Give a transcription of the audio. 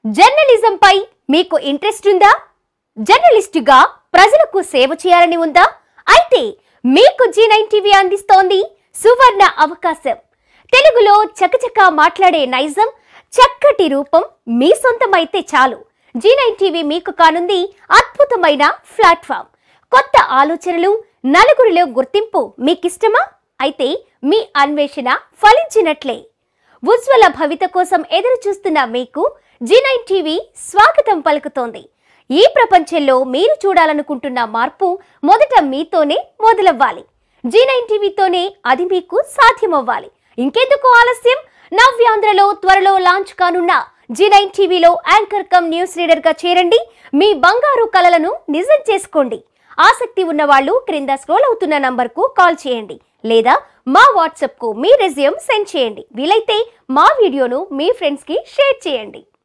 జర్నలిజంపై మీకు ఇంట్రెస్ట్ ఉందా జర్నలిస్టుగా ప్రజలకు సేవ చేయాలని ఉందా అయితే మీకు జీ నైన్ టీవీ అందిస్తోంది సువర్ణ అవకాశం తెలుగులో చకచకా మాట్లాడే నైజం చక్కటి రూపం మీ సొంతమైతే చాలు జీ నైన్ టీవీ మీకు కానుంది అద్భుతమైన ప్లాట్ఫామ్ కొత్త ఆలోచనలు నలుగురిలో గుర్తింపు మీకిష్టమా అయితే మీ అన్వేషణ ఫలించినట్లే ఉజ్వల భవిత కోసం ఎదురు చూస్తున్న మీకు జీ నైన్ టీవీ స్వాగతం పలుకుతోంది ఈ ప్రపంచంలో మీరు చూడాలనుకుంటున్న మార్పు మొదట మీతోనే మొదలవ్వాలి జీ నైన్ టీవీతోనే అది మీకు సాధ్యమవ్వాలి ఇంకెందుకు ఆలస్యం నవ్యాంధ్రలో త్వరలో లాంచ్ కానున్న జీ నైన్ టీవీలో యాంకర్ కమ్ న్యూస్ రీడర్ గా చేరండి మీ బంగారు కలలను నిజం చేసుకోండి ఆసక్తి ఉన్న వాళ్ళు క్రింద స్క్రోల్ అవుతున్న నంబర్కు కాల్ చేయండి లేదా మా వాట్సాప్కు మీ రెజ్యూమ్ సెండ్ చేయండి వీలైతే మా వీడియోను మీ ఫ్రెండ్స్కి షేర్ చేయండి